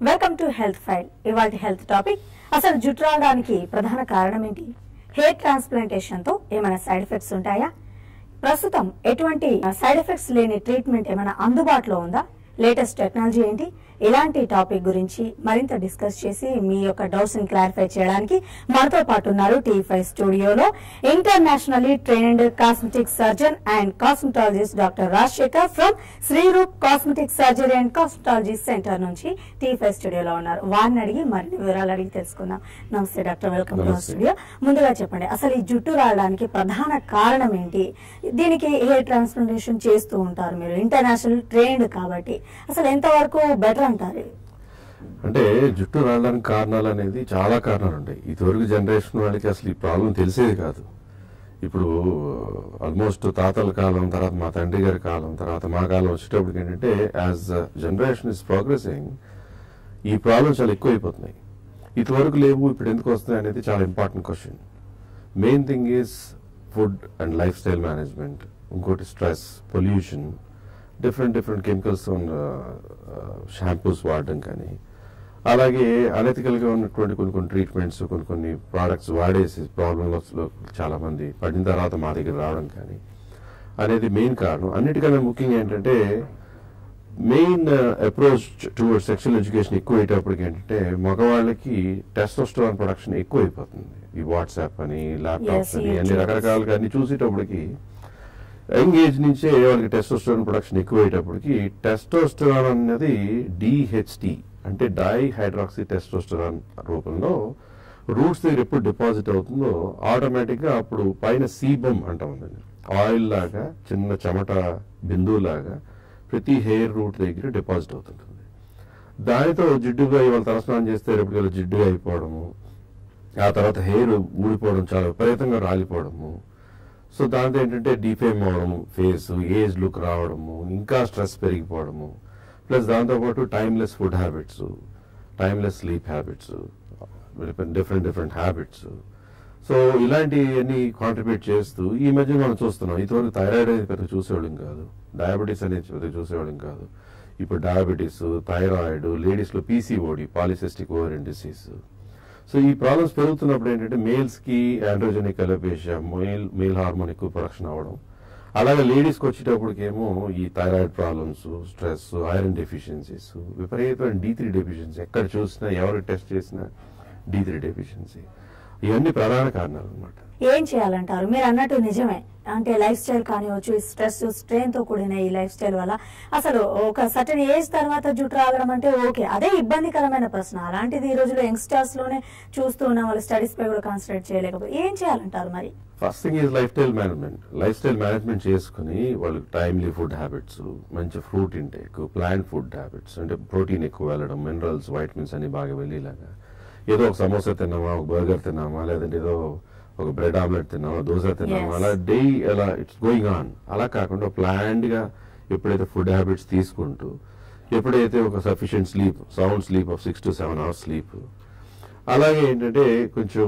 Welcome to health file ఇవాళ health topic అసలు జుట్టు రావడానికి ప్రధాన కారణం ఏంటి హెయిర్ ట్రాన్స్ప్లాంటేషన్ తో ఏమైనా సైడ్ ఎఫెక్ట్స్ ఉంటాయా ప్రస్తుతం ఎటువంటి సైడ్ ఎఫెక్ట్స్ లేని ట్రీట్మెంట్ ఏమైనా అందుబాటులో ఉందా లేటెస్ట్ టెక్నాలజీ ఏంటి ఇలాంటి టాపిక్ గురించి మరింత డిస్కస్ చేసి మీ యొక్క డౌట్స్ ని క్లారిఫై చేయడానికి మనతో పాటు ఉన్నారు టీ ఫైవ్ స్టూడియోలో internationally trained cosmetic surgeon and cosmetologist doctor Rajasekhar from Sriroop cosmetic surgery and cosmetology centre నుంచి టీ ఫైవ్ స్టూడియోలో ఉన్నారు వారిని అడిగి మరిన్ని వివరాలు అడిగి తెలుసుకుందాం నమస్తే డాక్టర్ వెల్కమ్ టు నమస్తే. స్టూడియో ముందుగా చెప్పండి అసలు ఈ జుట్టు రావడానికి ప్రధాన కారణం ఏంటి దీనికి హెయిర్ ట్రాన్స్ప్లాంటేషన్ చేస్తూ ఉంటారు మీరు ఇంటర్నేషనల్ ట్రైన్డ్ కాబట్టి అసలు ఎంతవరకు బెటర్ అంటారు అంటే జుట్టు రావడానికి కారణాలు అనేది చాలా కారణాలు ఉంటాయి ఇదివరకు జనరేషన్ వాళ్ళకి అసలు ఈ ప్రాబ్లం తెలిసేది కాదు ఇప్పుడు ఆల్మోస్ట్ తాతల కాలం తర్వాత మా తండ్రి గారి కాలం తర్వాత మా కాలం వచ్చేటప్పటికి ఏంటంటే యాజ్ జనరేషన్ ఇస్ ప్రోగ్రెసింగ్ ఈ ప్రాబ్లమ్స్ చాలా ఎక్కువైపోతున్నాయి ఇదివరకు లేవు ఇప్పుడు ఎందుకు వస్తున్నాయి అనేది చాలా important question main thing is food and life style management ఇంకోటి stress pollution different different chemicals shampoos వాడడం కానీ అలాగే అనెథికల్ గా ఉన్నటువంటి కొన్ని కొన్ని ట్రీట్మెంట్స్ కొన్ని కొన్ని ప్రోడక్ట్స్ వాడేసి ప్రాబ్లమ్స్ లో చాలా మంది పడిన తర్వాత మా దగ్గర రావడం కానీ అనేది మెయిన్ కారణం అన్నిటికన్నా ముఖ్యంగా ఏంటంటే main approach toward sexual education ఎక్కువ అయ్యేటప్పటికి ఏంటంటే మగవాళ్ళకి టెస్టోస్టరాన్ ప్రొడక్షన్ ఎక్కువ అయిపోతుంది ఈ వాట్సాప్ అని ల్యాప్టాప్స్ Yes, అని అన్ని YouTube. రకరకాలుగా అన్ని చూసేటప్పటికి యంగ్ ఏజ్ నుంచే వాళ్ళకి టెస్టోస్టరాన్ ప్రొడక్షన్ ఎక్కువ అయ్యేటప్పటికి టెస్టోస్టరాన్ అనేది డిహెచ్టి అంటే డై హైడ్రాక్సీ టెస్టోస్టరాన్ రూపంలో రూట్స్ దగ్గర ఎప్పుడు డిపాజిట్ అవుతుందో ఆటోమేటిక్ గా అప్పుడు పైన సీబమ్ అంటాం దాన్ని ఆయిల్ లాగా చిన్న చెమట బిందువు లాగా ప్రతి హెయిర్ రూట్ దగ్గర డిపాజిట్ అవుతుంటుంది దానితో జిడ్డుగా ఇవాళ తలస్నానం చేస్తే రేపటికి జిడ్డుగా అయిపోవడము ఆ తర్వాత హెయిర్ ఊడిపోవడం చాలా విపరీతంగా రాలిపోవడము సో దాంతో ఏంటంటే డిఫేమ్ అవడము ఫేస్ ఏజ్ లుక్ రావడము ఇంకా స్ట్రెస్ పెరిగిపోవడము ప్లస్ దాంతోపాటు timeless food habits timeless sleep habits different different habits so ఇలాంటివన్నీ కాంట్రిబ్యూట్ చేస్తూ ఈ మధ్య మనం చూస్తున్నాం ఇదివరకు థైరాయిడ్ అనేది పెద్ద చూసేవాళ్ళం కాదు డయాబెటీస్ అనేది పెద్ద చూసేవాళ్ళం కాదు ఇప్పుడు డయాబెటీస్ థైరాయిడ్ లేడీస్ లో PCOD polycystic ovarian disease so ఈ ప్రాబ్లమ్స్ పెరుగుతున్నప్పుడు ఏంటంటే మేల్స్ కి androgenic alopecia male male hormone ఎక్కువ ప్రొడక్షన్ అవ్వడం అలాగే లేడీస్ కి వచ్చేటప్పటికేమో ఈ thyroid problems stress iron deficiencies విపరీతమైన డి త్రీ డెఫిషియన్సీ ఎక్కడ చూసినా ఎవరు టెస్ట్ చేసినా డి త్రీ డెఫిషియన్సీ ఇవన్నీ ప్రధాన కారణాలు అనమాట ఏం చేయాలంటారు మీరు అన్నట్టు నిజమే అంటే లైఫ్ స్టైల్ కానివచ్చు ఈ స్ట్రెస్ స్ట్రెయిన్ తో కూడిన ఈ లైఫ్ స్టైల్ వల్ల అసలు ఒక సర్టన్ ఏజ్ తర్వాత జుట్టు రావడం అంటే ఓకే అదే ఇబ్బందికరమైన ప్రశ్న అలాంటిది ఈ రోజులో యంగ్స్టర్స్ లోనే చూస్తూ ఉన్న వాళ్ళు స్టడీస్ పై కూడా కాన్సన్ట్రేట్ చేయలేకపోతే ఏం చేయాలంటారు మరి first thing is life style management life style management చేసుకుని వాళ్ళకి టైమ్లీ ఫుడ్ హ్యాబిట్స్ మంచి fruit intake plant food habits అంటే ప్రోటీన్ ఎక్కువ వెళ్ళడం మినరల్స్ వైటమిన్స్ అన్ని బాగా వెళ్ళేలాగా ఏదో ఒక సమోసా తిన్నామా ఒక బర్గర్ తిన్నామా లేదంటే ఏదో ఒక బ్రెడ్ ఆమ్లెట్ తిన్నామా దోశ తిన్నామా Yes. అలా డే అలా ఇట్స్ గోయింగ్ ఆన్ అలా కాకుండా ప్లాన్డ్ గా ఎప్పుడైతే ఫుడ్ హ్యాబిట్స్ తీసుకుంటూ ఎప్పుడైతే ఒక sufficient sleep sound sleep of six to seven hours sleep అలాగే ఏంటంటే కొంచెం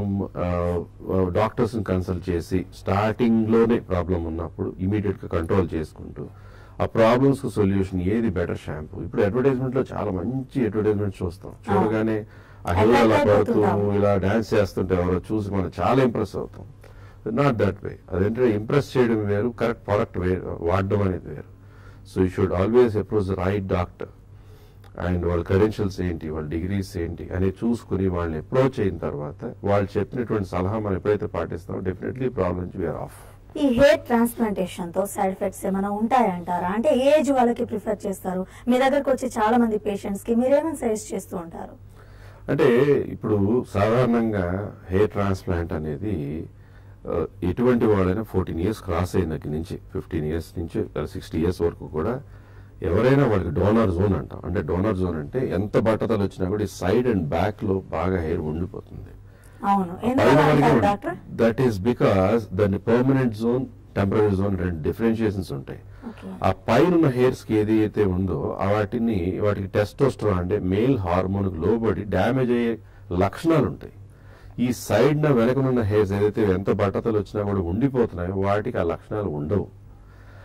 డాక్టర్స్ కన్సల్ట్ చేసి స్టార్టింగ్ లోనే ప్రాబ్లం ఉన్నప్పుడు ఇమీడియట్ గా కంట్రోల్ చేసుకుంటూ ఆ ప్రాబ్లమ్స్ కు సొల్యూషన్ ఏది బెటర్ షాంపూ ఇప్పుడు అడ్వర్టైజ్మెంట్ లో చాలా మంచి అడ్వర్టైజ్మెంట్ చూస్తాం చూడగానే ఆ హెయిర్ అలా Attract పడుతూ అయిపోతుంటాం. ఇలా డాన్స్ చేస్తుంటే ఎవరో చూసి మనం చాలా ఇంప్రెస్ అవుతాం నాట్ దట్ వే అదేంటంటే ఇంప్రెస్ చేయడం వేరు కరెక్ట్ ప్రోడక్ట్ వేరు వాడడం అనేది వేరు so you should always approach the right doctor and వాళ్ళ క్రెడెన్షియల్స్ ఏంటి వాళ్ళ డిగ్రీస్ ఏంటి అనేది చూసుకుని వాళ్ళని అప్రోచ్ అయిన తర్వాత వాళ్ళు చెప్పినటువంటి సలహా మనం ఎప్పుడైతే పాటిస్తామో డెఫినెట్లీ ప్రాబ్లం నుంచి వేర్ ఆఫ్ ఈ హెయిర్ ట్రాన్స్ప్లాంటేషన్ తో సైడ్ ఎఫెక్ట్స్ ఏమైనా ఉంటాయంటారా అంటే ఏజ్ వాళ్ళకి ప్రిఫర్ చేస్తారు మీ దగ్గరకు వచ్చే చాలా మంది పేషెంట్స్ కి మీరేమైనా సజెస్ట్ చేస్తూ ఉంటారు అంటే ఇప్పుడు సాధారణంగా హెయిర్ ట్రాన్స్ప్లాంట్ అనేది ఆ, ఎటువంటి వాళ్ళైనా ఫోర్టీన్ ఇయర్స్ క్రాస్ అయిన దగ్గర నుంచి ఫిఫ్టీన్ ఇయర్స్ నుంచి సిక్స్టీ ఇయర్స్ వరకు కూడా ఎవరైనా వాళ్ళకి డోనర్ జోన్ అంటాం అంటే డోనర్ జోన్ అంటే ఎంత బట్టతలు వచ్చినా కూడా ఈ సైడ్ అండ్ బ్యాక్ లో బాగా హెయిర్ ఉండిపోతుంది అవును ఎందువల్ల అంటారు డాక్టర్ దట్ ఈస్ బికాస్ దాన్ని పర్మనెంట్ జోన్ టెంపరీ జోన్ రెండు డిఫరెన్షియేషన్స్ ఉంటాయి ఓకే ఆ పైన ఉన్న హెయిర్స్ కి ఏది అయితే ఉందో ఆ వాటిని వాటికి టెస్టోస్టరాన్ అంటే మేల్ హార్మోన్ కు లోబడి డ్యామేజ్ అయ్యే లక్షణాలు ఉంటాయి ఈ సైడ్ న వెనకనున్న హెయిర్స్ ఏదైతే ఎంత బట్టతలు వచ్చినా కూడా ఉండిపోతున్నాయో వాటికి ఆ లక్షణాలు ఉండవు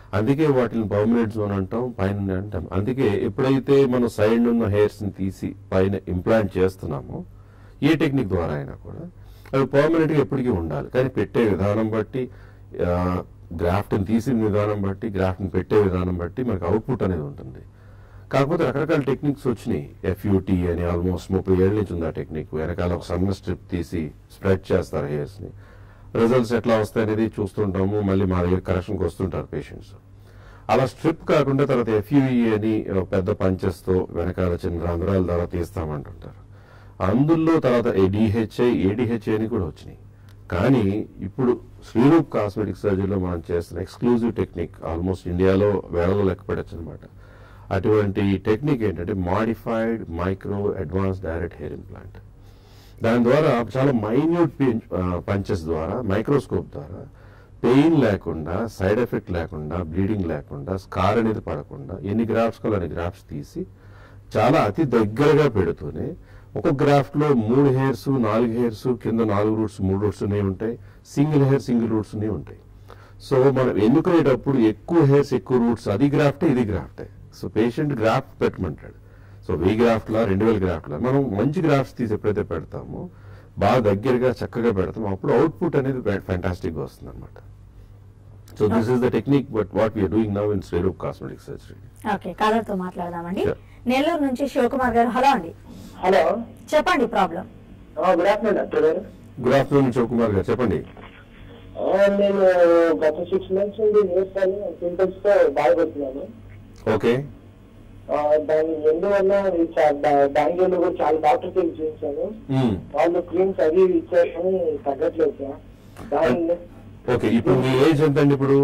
అందుకే వాటిని పర్మనెంట్ జోన్ అంటాం పైన అంటాం అందుకే ఎప్పుడైతే మనం సైడ్ ఉన్న హెయిర్స్ ని తీసి పైన ఇంప్లాంట్ చేస్తున్నామో ఏ టెక్నిక్ ద్వారా అయినా కూడా అవి పర్మనెంట్ గా ఎప్పటికీ ఉండాలి కానీ పెట్టే విధానం బట్టి గ్రాఫ్ట్ తీసిన విధానం బట్టి గ్రాఫ్ట్ పెట్టే విధానం బట్టి మనకు అవుట్పుట్ అనేది ఉంటుంది కాకపోతే రకరకాల టెక్నిక్స్ వచ్చినాయి ఎఫ్యూటీ అని ఆల్మోస్ట్ ముప్పై ఏళ్ళ నుంచి ఉంది ఆ టెక్నిక్ వెనకాల ఒక సన్న స్ట్రిప్ తీసి స్ప్రెడ్ చేస్తారు హెయిర్స్ ని రిజల్ట్స్ ఎట్లా వస్తాయి అనేది చూస్తుంటాము మళ్ళీ మా దగ్గర కరెక్షన్కి వస్తుంటారు పేషెంట్స్ అలా స్ట్రిప్ కాకుండా తర్వాత ఎఫ్యూఈ అని ఒక పెద్ద పంచెస్ తో వెనకాల చిన్న రంధ్రాల ద్వారా తీస్తామంటుంటారు అందులో తర్వాత డిహెచ్ఐ ఏడిహెచ్ఐ అని కూడా వచ్చినాయి కానీ ఇప్పుడు శ్రీరూప్ కాస్మెటిక్ సర్జరీలో మనం చేస్తున్న ఎక్స్క్లూజివ్ టెక్నిక్ ఆల్మోస్ట్ ఇండియాలో వేలలో లెక్క పెట్టచ్చు అనమాట అటువంటి టెక్నిక్ ఏంటంటే modified micro advance direct hair implant దాని ద్వారా చాలా మైన్యూట్ పంచెస్ ద్వారా మైక్రోస్కోప్ ద్వారా పెయిన్ లేకుండా సైడ్ ఎఫెక్ట్ లేకుండా బ్లీడింగ్ లేకుండా స్కార్ అనేది పడకుండా ఎన్ని గ్రాఫ్స్ కావాలో అన్ని గ్రాఫ్స్ తీసి చాలా అతి దగ్గరగా పెడుతూనే ఒక గ్రాఫ్ట్ లో మూడు హెయిర్స్ నాలుగు హెయిర్స్ కింద నాలుగు రూట్స్ మూడు రూట్స్ అనేవి ఉంటాయి సింగిల్ హెయిర్ సింగిల్ రూట్స్ అనేవి ఉంటాయి సో మనం ఎన్నుకునేటప్పుడు ఎక్కువ హెయిర్స్ ఎక్కువ రూట్స్ అది గ్రాఫ్టే ఇది గ్రాఫ్టే సో పేషెంట్ గ్రాఫ్ట్ పెట్టమంటాడు సో వెయ్యి గ్రాఫ్ట్ లా రెండు వేల గ్రాఫ్ట్ లా మనం మంచి గ్రాఫ్ట్స్ తీసి ఎప్పుడైతే పెడతామో బాగా దగ్గరగా చక్కగా పెడతాం అప్పుడు అవుట్పుట్ అనేది ఫ్యాంటాస్టిక్ గా వస్తుంది అనమాట so this is the technique but what we are doing now in Sriroop cosmetic surgery okay caller తో మాట్లాడదామండి Sure. నెల్లూరు నుంచి శివకుమార్ గారు హలో అండి హలో చెప్పండి ప్రాబ్లం గుడ్ ఆఫ్టర్నూన్ డాక్టర్ గారు గుడ్ ఆఫ్టర్నూన్ శివకుమార్ గారు చెప్పండి ఆ, నేను గత సిక్స్ మంత్స్ నుండి హెయిర్ ఫాల్ పింపుల్స్ తో బాధపడుతున్నాను ఓకే ఆ, దాని ఎందువల్ల ఇది చా- బా- బెంగళూరులో కూడా చాలా డాక్టర్ కి చూపించాను వాళ్ళు క్రీమ్స్ అవి ఇవి ఇచ్చారు కానీ తగ్గట్లేదు సార్ దాని ఓకే ఇప్పుడు మీ ఏజ్ ఎంత అండి ఇప్పుడు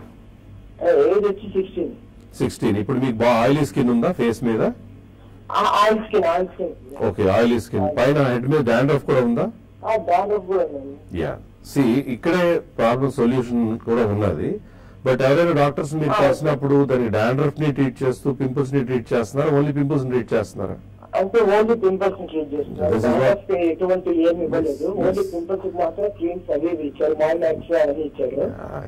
ఏజ్ వచ్చి సిక్స్టీన్ సిక్స్టీన్ ఇప్పుడు మీకు బాగా ఆయిలీ స్కిన్ ఉందా ఫేస్ మీద oil skin oil skin okay oily skin పైన హెడ్ మీద డాండ్రఫ్ కూడా ఉందా డాండ్రఫ్ కూడా ఉందండి యా సి ఇక్కడే ప్రాబ్లం సొల్యూషన్ కూడా ఉన్నది బట్ ఎవరైనా డాక్టర్స్ మీరు Ah, కలిసినప్పుడు దానికి డాండ్రఫ్ ని ట్రీట్ చేస్తూ పింపుల్స్ ని ట్రీట్ చేస్తున్నారా ఓన్లీ పింపుల్స్ ని ట్రీట్ చేస్తున్నారా అంటే ఓన్లీ పింపుల్స్ ని ట్రీట్ చేస్తున్నారు This is what- Dandruff కి ఎటువంటి ఏమి ఇవ్వలేదు Yes. ఓన్లీ పింపుల్స్ కి మాత్రం క్రీమ్స్ అవి ఇవి ఇచ్చారు మాయినాక్స్ అవి ఇచ్చారు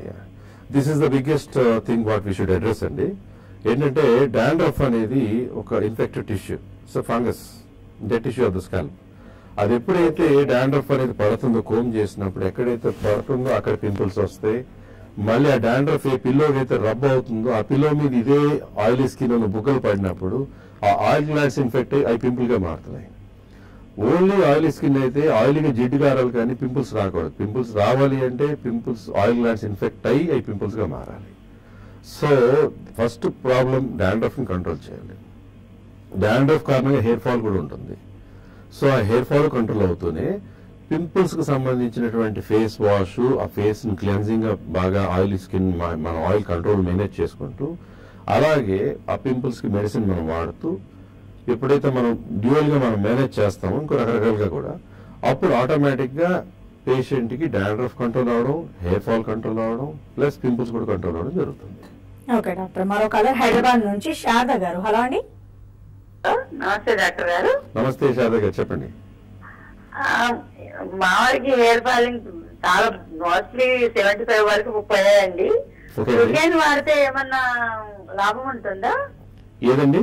this is the biggest thing what we should address అండి ఏంటంటే డాండ్రఫ్ అనేది ఒక infected tissue so fungus dead tissue of the scalp అది ఎప్పుడైతే డాండ్రఫ్ అనేది పడుతుందో కోమ్ చేసినప్పుడు ఎక్కడైతే పడుతుందో అక్కడ పింపుల్స్ వస్తాయి మళ్ళీ ఆ డాండ్రఫ్ ఏ పిల్లోకి అయితే రబ్ అవుతుందో ఆ పిల్లో మీద ఇదే ఆయిలీ స్కిన్ ఉన్న బుగ్గలు పడినప్పుడు ఆ ఆయిల్ గ్లాండ్స్ ఇన్ఫెక్ట్ అయ్యి అవి పింపుల్ గా మారుతున్నాయి ఓన్లీ ఆయిలీ స్కిన్ అయితే ఆయిల్గా జిడ్డు గారాలి కానీ పింపుల్స్ రాకూడదు పింపుల్స్ రావాలి అంటే పింపుల్స్ ఆయిల్ గ్లాండ్స్ ఇన్ఫెక్ట్ అయ్యి అవి పింపుల్స్ గా మారాలి సో ఫస్ట్ ప్రాబ్లం డాండ్రఫ్ ని కంట్రోల్ చేయాలి డాండ్రఫ్ కారణంగా హెయిర్ ఫాల్ కూడా ఉంటుంది సో ఆ హెయిర్ ఫాల్ కంట్రోల్ అవుతూనే పింపుల్స్ కు సంబంధించినటువంటి ఫేస్ వాష్ ఆ ఫేస్ ని క్లెన్జింగ్ గా బాగా ఆయిల్ స్కిన్ మన ఆయిల్ కంట్రోల్ మేనేజ్ చేసుకుంటూ అలాగే ఆ పింపుల్స్ కి మెడిసిన్ మనం వాడుతూ ఎప్పుడైతే మనం డ్యూయల్ గా మనం మేనేజ్ చేస్తామో ఇంకో రకరకాలుగా కూడా అప్పుడు ఆటోమేటిక్ గా పేషెంట్ కి డాండ్రఫ్ కంట్రోల్ అవడం హెయిర్ ఫాల్ కంట్రోల్ అవడం ప్లస్ పింపుల్స్ కూడా కంట్రోల్ అవడం జరుగుతుంది ఓకే డాక్టర్ మరో కాలర్ హైదరాబాద్ నుంచి శారద గారు హలో అండి నమస్తే డాక్టర్ గారు నమస్తే శారద గారు చెప్పండి ఆ, మావాడికి హెయిర్ ఫాలింగ్ చాలా మోస్ట్లీ సెవెంటీ ఫైవ్ వరకు పోయాయండి Okay. టుగేన్ వాడితే ఏమన్నా లాభం ఉంటుందా ఏదండి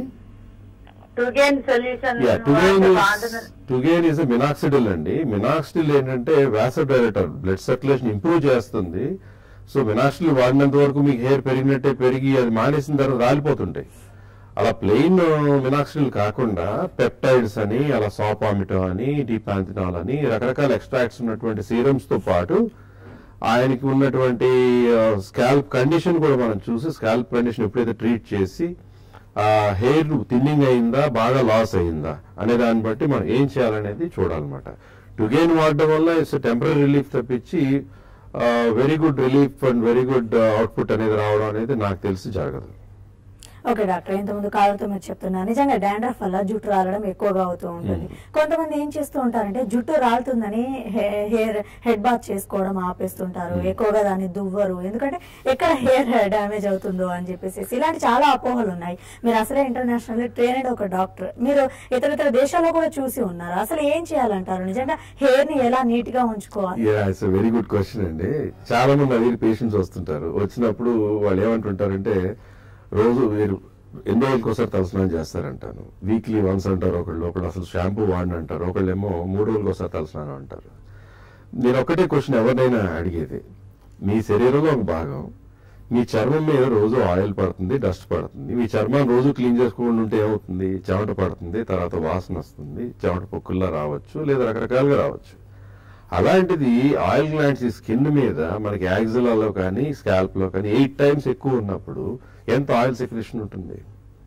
టుగేన్ సొల్యూషన్ యా టుగేన్ బాగుంటుంది టుగేన్ ఇస్ మినాక్సిడిల్ అండి మినాక్సిడిల్ ఏంటంటే వ్యాసోడైలేటర్ బ్లడ్ సర్క్యులేషన్ ఇంప్రూవ్ చేస్తుంది సో మినాక్సిడిల్ వాడినంత వరకు మీకు హెయిర్ పెరిగినట్టే పెరిగి అది మానేసిన తర్వాత రాలిపోతుంటాయి అలా ప్లెయిన్ మినాక్సిడిల్ కాకుండా పెప్టైడ్స్ అని అలా సాపామిటో అని డిపాంథినాల్ అని రకరకాల ఎక్స్ట్రాక్ట్స్ ఉన్నటువంటి సీరమ్స్ తో పాటు ఆయనకి ఉన్నటువంటి స్కాల్ప్ కండిషన్ కూడా మనం చూసి స్కాల్ప్ కండిషన్ ఎప్పుడైతే ట్రీట్ చేసి ఆ హెయిర్ థిన్నింగ్ అయిందా బాగా లాస్ అయిందా అనే దాన్ని బట్టి మనం ఏం చేయాలనేది చూడాలన్నమాట టుగేన్ వాడడం వల్ల ఇట్స్ టెంపరీ రిలీఫ్ తప్పించి very good relief and very good output అనేది రావడం అనేది నాకు తెలిసి జరగదు ఓకే డాక్టర్ ఇంతకుముందు కాలతో మీరు చెప్తున్నారు నిజంగా డాండ్రఫ్ వల్ల జుట్టు రాలడం ఎక్కువగా అవుతూ ఉంటుంది కొంతమంది ఏం చేస్తూ ఉంటారంటే జుట్టు రాలుతుందని హే- హెయిర్ హెడ్ బాత్ చేసుకోవడం ఆపేస్తుంటారు ఎక్కువగా దాన్ని దువ్వరు ఎందుకంటే ఎక్కడ హెయిర్ డ్యామేజ్ అవుతుందో అని చెప్పేసి ఇలాంటి చాలా అపోహలు ఉన్నాయి మీరు అసలే ఇంటర్నేషనల్ ట్రైనడ్ ఒక డాక్టర్ మీరు ఇతర ఇతర దేశాల్లో కూడా చూసి ఉన్నారు అసలు ఏం చేయాలంటారు నిజంగా హెయిర్ ని ఎలా నీట్ గా ఉంచుకోవాలి ఇట్స్ వెరీ గుడ్ క్వశ్చన్ అండి చాలా మంది అడిగి పేషెంట్స్ వస్తుంటారు వచ్చినప్పుడు వాళ్ళు ఏమంటుంటారంటే రోజు మీరు ఎన్నో రోజులకి ఒకసారి తలస్నానం చేస్తారంటాను వీక్లీ వన్స్ అంటారు ఒకళ్ళు ఒకళ్ళు అసలు షాంపూ వాడిని అంటారు ఒకళ్ళు ఏమో మూడు రోజులకి ఒకసారి తలస్నానం అంటారు నేను ఒకటే క్వశ్చన్ ఎవరినైనా అడిగేది మీ శరీరంలో ఒక భాగం మీ చర్మం మీద రోజు ఆయిల్ పడుతుంది డస్ట్ పడుతుంది మీ చర్మాన్ని రోజు క్లీన్ చేసుకోకుండా ఉంటే ఏమవుతుంది చెమట పడుతుంది తర్వాత వాసన వస్తుంది చెమట పొక్కుల్లా రావచ్చు లేదా రకరకాలుగా రావచ్చు అలాంటిది ఆయిల్ గ్లాండ్స్ ఈ స్కిన్ మీద మనకి యాక్సిలలో కానీ స్కాల్ప్ లో కానీ ఎయిట్ టైమ్స్ ఎక్కువ ఉన్నప్పుడు ఎంత ఆయిల్ సెక్రేషన్ ఉంటుంది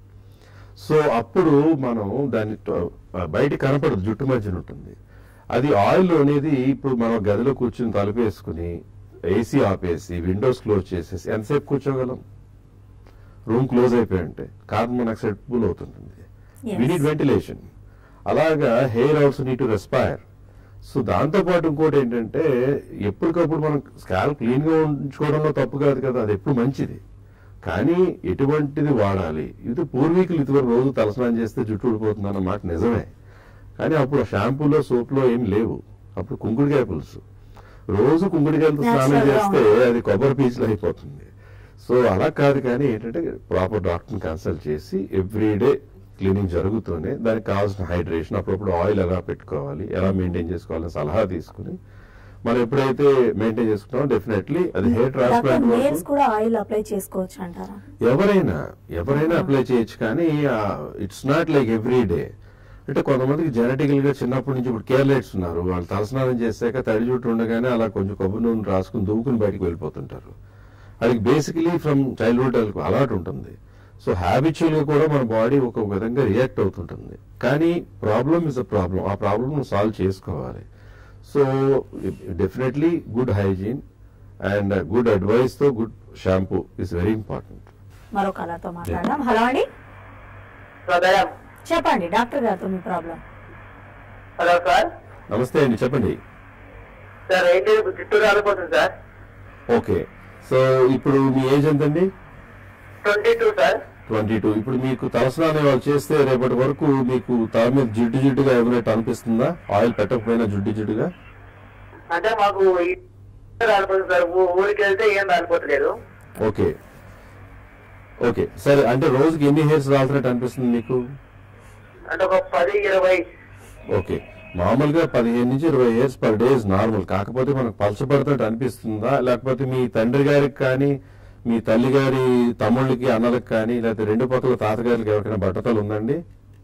సో అప్పుడు మనం దాన్ని ట- బయట కనపడదు జుట్టు మధ్యన ఉంటుంది అది ఆయిల్ అనేది ఇప్పుడు మనం గదిలో కూర్చుని తలుపేసుకుని ఏసీ ఆపేసి విండోస్ క్లోజ్ చేసేసి ఎంతసేపు కూర్చోగలం రూమ్ క్లోజ్ అయిపోయి ఉంటే కార్బన్ మోనాక్సైడ్ కూల్ అవుతుంటుంది Yes. వి నీడ్ వెంటిలేషన్ అలాగా hair also need to respire so దాంతో పాటు ఇంకోటి ఏంటంటే ఎప్పటికప్పుడు మనం స్కాల్ క్లీన్ గా ఉంచుకోవడంలో తప్పు కాదు కదా అది ఎప్పుడు మంచిది కానీ ఎటువంటిది వాడాలి ఇది పూర్వీకులు ఇదివరకు రోజు తలస్నానం చేస్తే జుట్టు ఊడిపోతుంది అన్న మాట నిజమే కానీ అప్పుడు షాంపూలో సోప్లో ఏం లేవు అప్పుడు కుంకుడికాయ పులుసు రోజు కుంకుడికాయలతో స్నానం Natural గా చేస్తే ఉంటుంది. అది కొబ్బరి పీచులు అయిపోతుంది సో అలా కాదు కానీ ఏంటంటే ప్రాపర్ డాక్టర్ని కన్సల్ట్ చేసి ఎవ్రీడే క్లీనింగ్ జరుగుతూనే దానికి కావాల్సిన హైడ్రేషన్ అప్పుడప్పుడు ఆయిల్ ఎలా పెట్టుకోవాలి ఎలా మెయింటైన్ చేసుకోవాలని సలహా తీసుకుని మనం ఎప్పుడైతే మెయింటైన్ చేసుకుంటామో డెఫినెట్లీ అది హెయిర్ డాక్టర్ ట్రాన్స్ప్లాంట్ నేల్స్ వరకు కూడా ఆయిల్ అప్లై చేసుకోవచ్చు అంటారా ఎవరైనా ఎవరైనా అప్లై చేయొచ్చు కానీ it's not like every day అంటే కొంతమందికి జెనెటికల్ గా చిన్నప్పటి నుంచి ఇప్పుడు కేర్లెట్స్ ఉన్నారు వాళ్ళు తలస్నానం చేశాక తడి జుట్టు ఉండగానే అలా కొంచెం కొబ్బరి నూనె రాసుకుని దువ్వుకుని బయటకు వెళ్ళిపోతుంటారు అది బేసికలీ ఫ్రమ్ చైల్డ్హుడ్ అలవాటు ఉంటుంది సో హ్యాబిచువల్ గా కూడా మన బాడీ ఒక విధంగా రియాక్ట్ అవుతుంటుంది కానీ ప్రాబ్లమ్ ఇస్ అ ప్రాబ్లం ఆ ప్రాబ్లమ్ సాల్వ్ చేసుకోవాలి so definitely good hygiene and good advice తో good shampoo is very important మరో కళతో మాట్లాడదాం హలో అండి మేడం చెప్పండి డాక్టర్ గారితో మీ ప్రాబ్లం హలో సార్ నమస్తే అండి చెప్పండి సార్ ఏంటి జుట్టు రాలిపోతుంది సార్ ఓకే సో ఇప్పుడు మీ ఏజ్ ఎంతండి twenty two sir twenty two ఇప్పుడు మీకు తలస్నానం వాళ్ళు చేస్తే రేపటి వరకు మీకు తల మీద జిడ్డు జిడ్డుగా ఏమైనా అనిపిస్తుందా ఆయిల్ పెట్టకపోయినా జిడ్డు జిడ్డుగా అంటే మాకు ఈ రాలిపోతుంది సార్ ఊ- ఊరికి వెళ్తే ఏం రాలిపోతలేదు ఓకే ఓకే సరే అంటే రోజుకి ఎన్ని హెయిర్స్ రాలుతున్నట్టు అనిపిస్తుంది మీకు అంటే ఒక పది ఇరవై ఓకే మామూలుగా పదిహేను నుంచి ఇరవై years per day is normal కాకపోతే మనకు పలచబడుతున్నట్టు అనిపిస్తుందా లేకపోతే మీ తండ్రి గారికి కానీ మీ తల్లి గారి తమ్ముళ్ళకి అన్నలకు కానీ లేకపోతే రెండు పక్కల తాతగారికి ఎవరికైనా బట్టతలు ఉందండి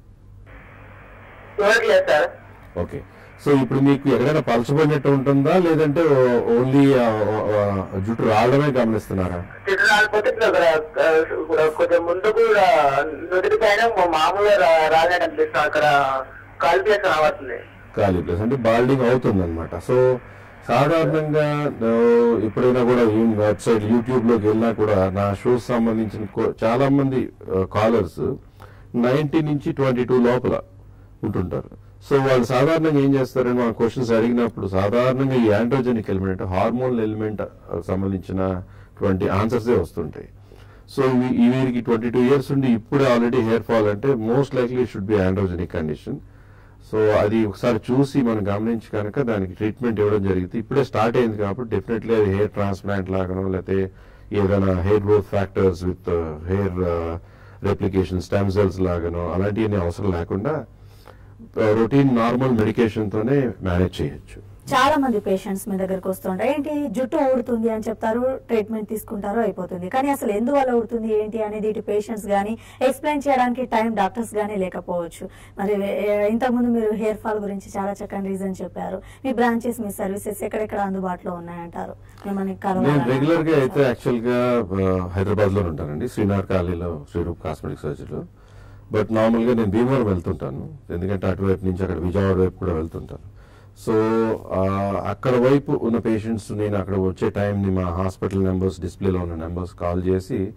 ఎవరికి లేదు సార్ ఓకే సో ఇప్పుడు మీకు ఎక్కడైనా పలచబడినట్టు ఉంటుందా లేదంటే ఓ- ఓన్లీ ఆ, ఆ, ఆ, జుట్టు రావడమే గమనిస్తున్నారా జుట్టు రాలిపోతే ఇట్లా అక్కడ, ఆ, కూడా కొంచెం ముందుకు రా- నుదుటి పైన మా మామూలుగా రా- రాలినట్టు అనిపిస్తుంది అక్కడ కాల్ ప్లేస్ రావట్లేదు ఖాళీ ప్లేస్ అంటే బాల్డింగ్ అవుతుంది అనమాట సో సాధారణంగా ఆ, ఎప్పుడైనా కూడా ఈ వెబ్సైట్ యూట్యూబ్ లోకి వెళ్ళినా కూడా నా షోస్ సంబంధించిన కో- చాలా మంది కాలర్స్ నైన్టీ నుంచి ట్వంటీ టూ లోపల ఉంటుంటారు సో వాళ్ళు సాధారణంగా ఏం చేస్తారని మన క్వశ్చన్స్ అడిగినప్పుడు సాధారణంగా ఈ యాండ్రోజెనిక్ ఎలిమెంట్ హార్మోన్ ఎలిమెంట్ సంబంధించినటువంటి ఆన్సర్సే వస్తుంటాయి సో వీ- ఈ వీరికి ట్వంటీ టూ ఇయర్స్ ఉండి ఇప్పుడే ఆల్రెడీ హెయిర్ ఫాల్ అంటే most likely should be androgenic condition so అది ఒకసారి చూసి మనం గమనించి కనుక దానికి ట్రీట్మెంట్ ఇవ్వడం జరిగింది ఇప్పుడే స్టార్ట్ అయింది కాబట్టి డెఫినెట్లీ అది హెయిర్ ట్రాన్స్ప్లాంట్ లాగానో లేకపోతే ఏదైనా hair growth factors with hair replication stem cells లాగానో అలాంటివన్నీ అవసరం లేకుండా రొటీన్ నార్మల్ మెడికేషన్ తోనే మేనేజ్ చేయొచ్చు చాలా మంది పేషెంట్స్ మీ దగ్గరకు వస్తుంటారు ఏంటి జుట్టు ఊడుతుంది అని చెప్తారు ట్రీట్మెంట్ తీసుకుంటారు అయిపోతుంది కానీ అసలు ఎందువల్ల ఊడుతుంది ఏంటి అనేది ఇటు పేషెంట్స్ గానీ ఎక్స్ప్లెయిన్ చేయడానికి టైం డాక్టర్స్ గానీ లేకపోవచ్చు మరి ఏ- ఇంతకుముందు మీరు హెయిర్ ఫాల్ గురించి చాలా చక్కని రీజన్ చెప్పారు మీ బ్రాంచెస్ మీ సర్వీసెస్ ఎక్కడెక్కడ అందుబాటులో ఉన్నాయంటారు మిమ్మల్ని నేను కలవాలన్నా రెగ్యులర్ గా అయితే యాక్చువల్ గా హైదరాబాద్ లో ఉంటానండి శ్రీనాథ్ కాలనీలో శ్రీరూప్ కాస్మెటిక్ సర్జరీలో బట్ నార్మల్ గా నేను భీమవరం వెళ్తుంటాను ఎందుకంటే అటువైపు నుంచి అక్కడ విజయవాడ వైపు కూడా వెళ్తుంటాను సో అక్కడ వైపు ఉన్న పేషెంట్స్ నేను అక్కడ వచ్చే టైంని మా హాస్పిటల్ నెంబర్స్ డిస్ప్లేలో ఉన్న నెంబర్స్ కాల్ చేసి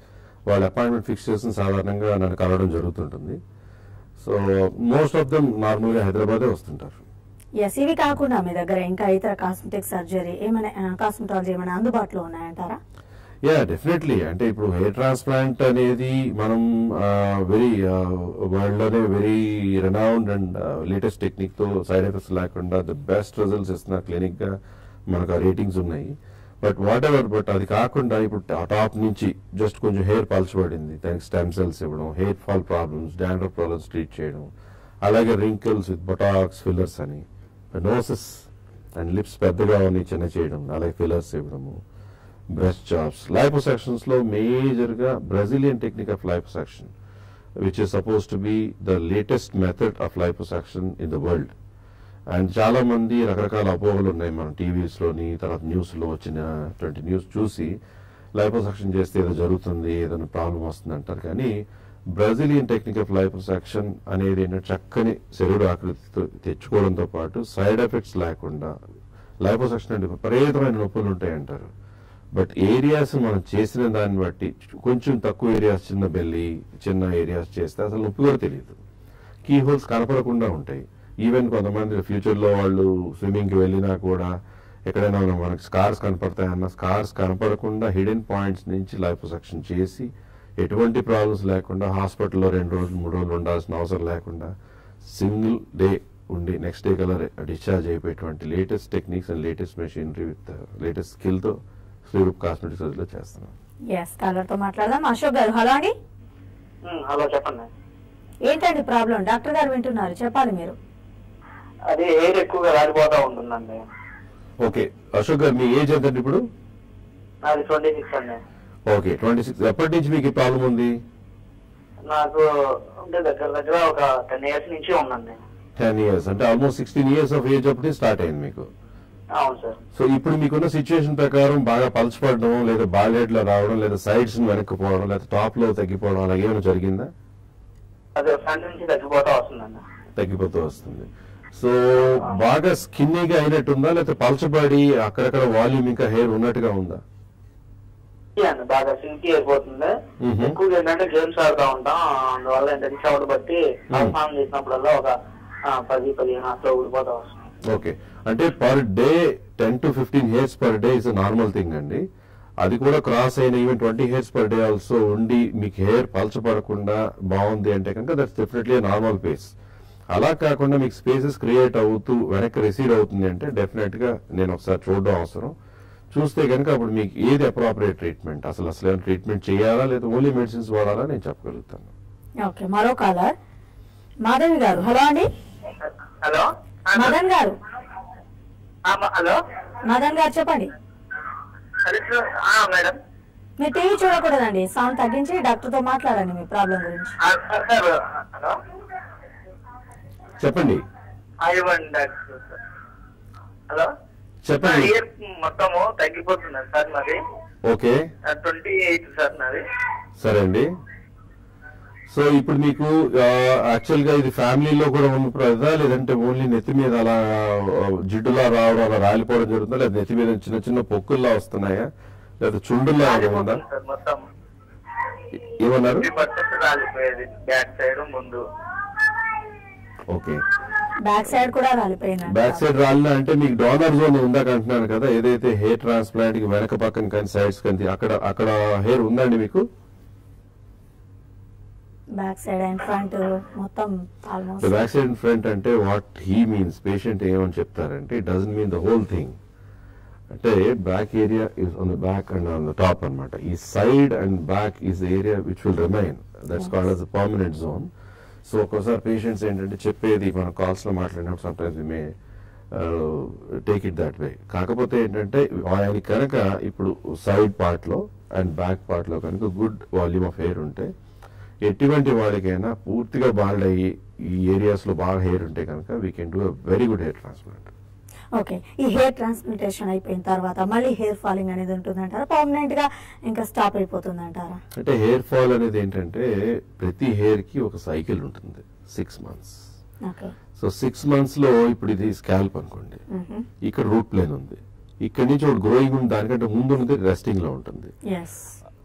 వాళ్ళ అపాయింట్మెంట్ ఫిక్స్ చేసిన సాధారణంగా నన్ను కలవడం జరుగుతుంటుంది సో మోస్ట్ ఆఫ్ దమ్ నార్మల్గా హైదరాబాదే వస్తుంటారు ఎస్ ఇవి కాకుండా మీ దగ్గర ఇంకా ఇతర కాస్మెటిక్ సర్జరీ ఏమైనా కాస్మెటాలజీ ఏమైనా అందుబాటులో ఉన్నాయంటారా యా డెఫినెట్లీ అంటే ఇప్పుడు హెయిర్ ట్రాన్స్ప్లాంట్ అనేది మనం వెరీ వరల్డ్ లోనే very renowned and latest technique తో సైడ్ ఎఫెక్ట్స్ లేకుండా ద బెస్ట్ రిజల్ట్స్ ఇస్తున్న క్లినిక్ గా మనకు ఆ రేటింగ్స్ ఉన్నాయి బట్ వాట్ ఎవర్ బట్ అది కాకుండా ఇప్పుడు టాప్ నుంచి జస్ట్ కొంచెం హెయిర్ పల్చబడింది దానికి స్టెమ్ సెల్స్ ఇవ్వడం hair fall problems dandruff problems treat చేయడం అలాగే రింకిల్స్ విత్ బొటాక్స్ ఫిల్లర్స్ అని నోసెస్ అండ్ లిప్స్ పెద్దగా ఉన్నాయి చిన్న చేయడం అలాగే ఫిల్లర్స్ ఇవ్వడము బ్రెస్ట్ జాబ్స్ లైపోసెక్షన్స్ లో మేజర్ గా Brazilian technique of liposuction which is suppose to be the latest method of liposuction in the world and చాలా మంది రకరకాల అపోహలు ఉన్నాయి మన టీవీస్ లోని తర్వాత న్యూస్ లో వచ్చినటువంటి న్యూస్ చూసి లైపోసెక్షన్ చేస్తే ఏదో జరుగుతుంది ఏదైనా ప్రాబ్లం వస్తుంది అంటారు కానీ బ్రెజిలియన్ టెక్నిక్ ఆఫ్ లైపోసెక్షన్ అనేది ఏంటంటే చక్కని శరీర ఆకృతితో తెచ్చుకోవడంతో పాటు సైడ్ ఎఫెక్ట్స్ లేకుండా లైపోసెక్షన్ అంటే విపరీతమైన నొప్పులు ఉంటాయి అంటారు బట్ ఏరియాస్ మనం చేసిన దాన్ని బట్టి కొంచెం తక్కువ ఏరియాస్ చిన్న బెల్లి చిన్న ఏరియాస్ చేస్తే అసలు నొప్పి కూడా తెలియదు కీ హోల్స్ కనపడకుండా ఉంటాయి ఈవెన్ కొంతమంది ఫ్యూచర్ లో వాళ్ళు స్విమ్మింగ్ కి వెళ్ళినా కూడా ఎక్కడైనా మనకి స్కార్స్ కనపడతాయన్న స్కార్స్ కనపడకుండా హిడెన్ పాయింట్స్ నుంచి లైపోసెక్షన్ చేసి ఎటువంటి ప్రాబ్లమ్స్ లేకుండా హాస్పిటల్లో రెండు రోజులు మూడు రోజులు ఉండాల్సిన అవసరం లేకుండా సింగిల్ డే ఉండి నెక్స్ట్ డే కలర్ డిశ్చార్జ్ అయిపోయేటువంటి latest techniques and latest machinery with latest skill తో శ్రీరూప్ కాస్మెటిక్స్ లో చేస్తున్నాం ఎస్ కాలర్ తో మాట్లాడదాం అశోక్ గారు హలో అండి ఉమ్, హలో చెప్పండి ఏంటండి ప్రాబ్లం డాక్టర్ గారు వింటున్నారు చెప్పాలి మీరు అది ఎయిర్ ఎక్కువగా రాలిపోతా ఉంటుందండి ఓకే అశోక్ గారు మీ ఏజ్ ఎంత ఇప్పుడు నాది ట్వంటీ సిక్స్ అండి ఓకే ట్వంటీ సిక్స్ ఎప్పటి నుంచి మీకు ప్రాబ్లం ఉంది నాకు అంటే దగ్గర దగ్గర ఒక టెన్ ఇయర్స్ నుంచి ఉందండి టెన్ ఇయర్స్ అంటే almost sixteen years of age అప్పుడు స్టార్ట్ అయింది మీకు అవును సార్ సో ఇప్పుడు మీకున్న సిచ్యువేషన్ ప్రకారం బాగా పలచపడడం లేదా బాల్ లో రావడం లేదా సైడ్స్ వెనక్కిపోవడం లేదా టాప్ లో తగ్గిపోవడం అలాగే ఏమైనా జరిగిందా అదే ఫ్రంట్ నుంచి తగ్గిపోతా వస్తుందండి తగ్గిపోతూ వస్తుంది సో బాగా స్కిన్నీగా అయినట్టుందా లేకపోతే పలచబడి అక్కడక్కడ వాల్యూమ్ ఇంకా హెయిర్ ఉన్నట్టుగా ఉందా ఇది అండి బాగా సింకి అయిపోతుంది మ్మ్. ఎక్కువగా ఏంటంటే గేమ్స్ ఆడుతూ ఉంటాం అందువల్ల ఏంటంటే చెమట బట్టి మ్మ్. స్నానం చేసినప్పుడల్లా ఒక ఆ, పది పదిహేను అట్లా ఊడిపోతా వస్తుంది ఓకే అంటే per day ten to fifteen hairs per day is normal thing అండి అది కూడా క్రాస్ అయిన even twenty hairs per day also ఉండి మీకు హెయిర్ పలచపడకుండా బాగుంది అంటే కనుక దట్స్ డెఫినెట్లీ నార్మల్ పేస్ అలా కాకుండా మీకు స్పేసెస్ క్రియేట్ అవుతూ వెనక్కి రిసీవ్ అవుతుంది అంటే డెఫినెట్ గా నేను ఒకసారి చూడడం అవసరం చూస్తే కనుక అప్పుడు మీకు ఏది అప్రాపరియేట్ ట్రీట్మెంట్ అసలు అసలు ఏమైనా ట్రీట్మెంట్ చేయాలా లేదా ఓన్లీ మెడిసిన్స్ వాడాలా నేను చెప్పగలుగుతాను ఓకే మరో కాలర్ మాధవి గారు హలో అండి హలో మదన్ గారు హలో మదన్ గారు చెప్పండి మేడం మీరు టీవీ చూడకూడదండి సౌండ్ తగ్గించి డాక్టర్ తో మాట్లాడండి మీ ప్రాబ్లం గురించి హలో చెప్పండి ఇవ్వండి డాక్టర్ హలో చెప్పండి ఇయర్ మొత్తము తగ్గిపోతుంది సార్ నాది ఓకే ట్వంటీ ఎయిట్ సార్ నాది సరే అండి సో ఇప్పుడు మీకు యాక్చువల్ గా ఇది ఫ్యామిలీలో కూడా ఉన్న ప్రదా లేదంటే ఓన్లీ నెత్తి మీద అలా ఆ, జిడ్డులా రావడం అలా రాలిపోవడం జరుగుతుందా లేదా నెత్తి మీద చిన్న చిన్న పొక్కుల్లా వస్తున్నాయా లేదా చుండుల్లా ఏమైనా ఉందా రాలిపోతుంది సార్ మొత్తం ఏమన్నారు ఫిఫ్టీ పర్సెంట్ రాలిపోయేది బ్యాక్ సైడ్ ముందు ఓకే బ్యాక్ సైడ్ కూడా రాలిపోయిందండి బ్యాక్ సైడ్ రాలినా అంటే మీకు డోనర్ జోన్ ఉందాక అంటున్నాను కదా ఏదైతే హెయిర్ ట్రాన్స్ప్లాంట్ కి వెనక పక్కన కానీ సైడ్స్ కానీ అక్కడ అక్కడ హెయిర్ ఉందండి మీకు బ్యాక్ సైడ్ అండ్ ఫ్రంట్ మొత్తం the almost back side and front అంటే వాట్ హీ మీన్స్ పేషెంట్ ఏమని చెప్తారంటే it doesn't mean the whole thing అంటే back area is on the back and on the top అన్నమాట ఈ side and back is area which will remain that's called as permanent zone so ఒక్కోసారి patients ఏంటంటే చెప్పేది మన calls లో మాట్లాడినప్పుడు some times may take it that వే కాకపోతే ఏంటంటే ఆయన కనుక ఇప్పుడు సైడ్ పార్ట్ లో అండ్ బ్యాక్ పార్ట్ లో కనుక గుడ్ వాల్యూమ్ ఆఫ్ హెయిర్ ఉంటే ఎటువంటి వాడికైనా పూర్తిగా బాల్డ్ అయ్యి ఈ ఏరియాస్ లో బాగా హెయిర్ ఉంటే కనుక we can do a very good hair transplant okay ఈ హెయిర్ ట్రాన్స్ప్లాంటేషన్ అయిపోయిన తర్వాత మళ్ళీ హెయిర్ ఫాలింగ్ అనేది ఉంటుందంటారా పర్మనెంట్ గా ఇంకా స్టాప్ అయిపోతుందంటారా అంటే హెయిర్ ఫాల్ అనేది ఏంటంటే ప్రతి హెయిర్ కి ఒక సైకిల్ ఉంటుంది six months okay so six months లో ఇప్పుడు ఇది స్కాల్ప్ అనుకోండి ఇక్కడ రూట్ ప్లేన్ ఉంది ఇక్కడ నుంచి ఒకటి గ్రోయింగ్ ఉంది దానికంటే ముందు ఉన్నది రెస్టింగ్ లో ఉంటుంది ఎస్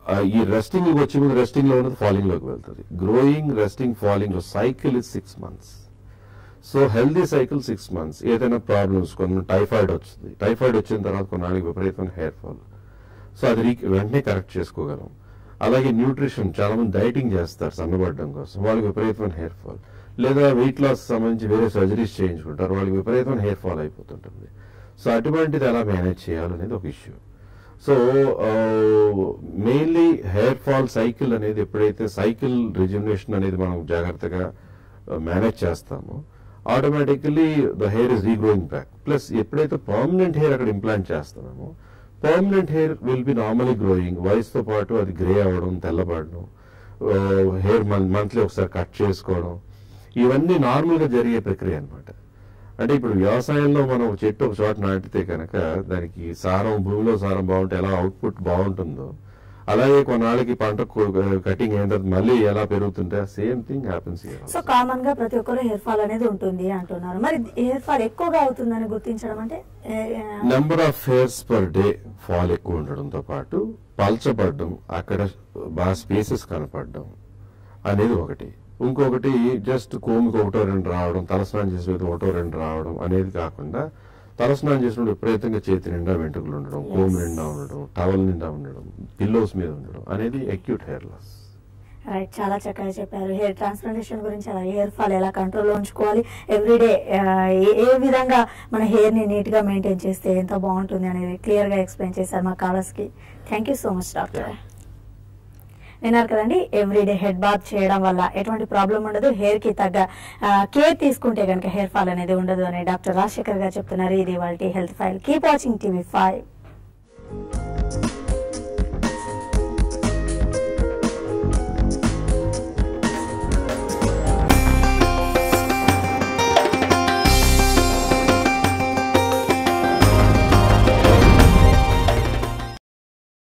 ఆ, ఈ రెస్టింగ్ వచ్చే ముందు రెస్టింగ్ లో ఉన్నది ఫాలింగ్ లోకి వెళ్తుంది growing resting falling cycle is six months so healthy cycle six months ఏదైనా ప్రాబ్లమ్స్ కొన్ని టైఫాయిడ్ వచ్చింది టైఫాయిడ్ వచ్చిన తర్వాత కొన్నాళ్ళకి విపరీతమైన హెయిర్ ఫాల్ సో అది రీ- వెంటనే కరెక్ట్ చేసుకోగలం అలాగే న్యూట్రిషన్ చాలా మంది డైటింగ్ చేస్తారు సన్నబడడం కోసం వాళ్ళకి విపరీతమైన హెయిర్ ఫాల్ లేదా వెయిట్ లాస్ సంబంధించి వేరే సర్జరీస్ చేయించుకుంటారు వాళ్ళకి విపరీతమైన హెయిర్ ఫాల్ అయిపోతుంటుంది సో అటువంటిది ఎలా మేనేజ్ చేయాలనేది ఒక issue so mainly hair fall cycle అనేది ఎప్పుడైతే సైకిల్ రిజనరేషన్ అనేది మనం జాగ్రత్తగా మేనేజ్ చేస్తామో automatically the hair is regrowing back plus ఎప్పుడైతే పర్మనెంట్ హెయిర్ అక్కడ ఇంప్లాంట్ చేస్తున్నామో permanent hair will be normally growing వయసుతో పాటు అది గ్రే అవ్వడం తెల్లబడడం హెయిర్ మంత్లీ ఒకసారి కట్ చేసుకోవడం ఇవన్నీ నార్మల్గా జరిగే ప్రక్రియ అన్నమాట అంటే ఇప్పుడు వ్యవసాయంలో మనం ఒక చెట్టు ఒక చోట నాటితే కనుక దానికి సారం భూమిలో సారం బాగుంటే ఎలా అవుట్పుట్ బాగుంటుందో అలాగే కొన్నాళ్ళకి పంట కటింగ్ అయిన తర్వాత మళ్ళీ ఎలా పెరుగుతుంటే same thing happens so common గా ప్రతి ఒక్కరు హెయిర్ ఫాల్ అనేది ఉంటుంది అంటున్నారు మరి హెయిర్ ఫాల్ ఎక్కువగా అవుతుందని గుర్తించడం అంటే a- number of hairs per day fall ఎక్కువ ఉండడంతో పాటు పల్చబడడం అక్కడ బాగా స్పేసెస్ కనపడడం అనేది ఒకటి ఇంకొకటి జస్ట్ కోమికి ఒకటో రెండు రావడం తలస్నానం చేసేది ఒకటో రెండు రావడం అనేది కాకుండా తలస్నానం చేసినప్పుడు విపరీతంగా చేతి నిండా వెంట్రుకలు ఉండడం కోమి నిండా ఉండడం టవల్ నిండా ఉండడం పిల్లోస్ మీద ఉండడం అనేది అక్యూట్ హెయిర్ లాస్ రైట్ చాలా చక్కగా చెప్పారు హెయిర్ ట్రాన్స్ప్లాంటేషన్ గురించి అలాగే హెయిర్ ఫాల్ ఎలా కంట్రోల్లో ఉంచుకోవాలి ఎవ్రీడే ఏ విధంగా మన హెయిర్ ని నీట్ గా మెయింటైన్ చేస్తే ఎంత బాగుంటుంది అనేది క్లియర్ గా ఎక్స్ప్లెయిన్ చేశారు మా కాలర్స్ కి thank you so much doctor విన్నారు కదండి ఎవ్రీడే హెడ్ బాత్ చేయడం వల్ల ఎటువంటి ప్రాబ్లం ఉండదు హెయిర్ కి తగ్గ కేర్ తీసుకుంటే కనుక హెయిర్ ఫాల్ అనేది ఉండదు అని డాక్టర్ రాజశేఖర్ గారు చెప్తున్నారు ఇది వాళ్ళ health file keep watching TV five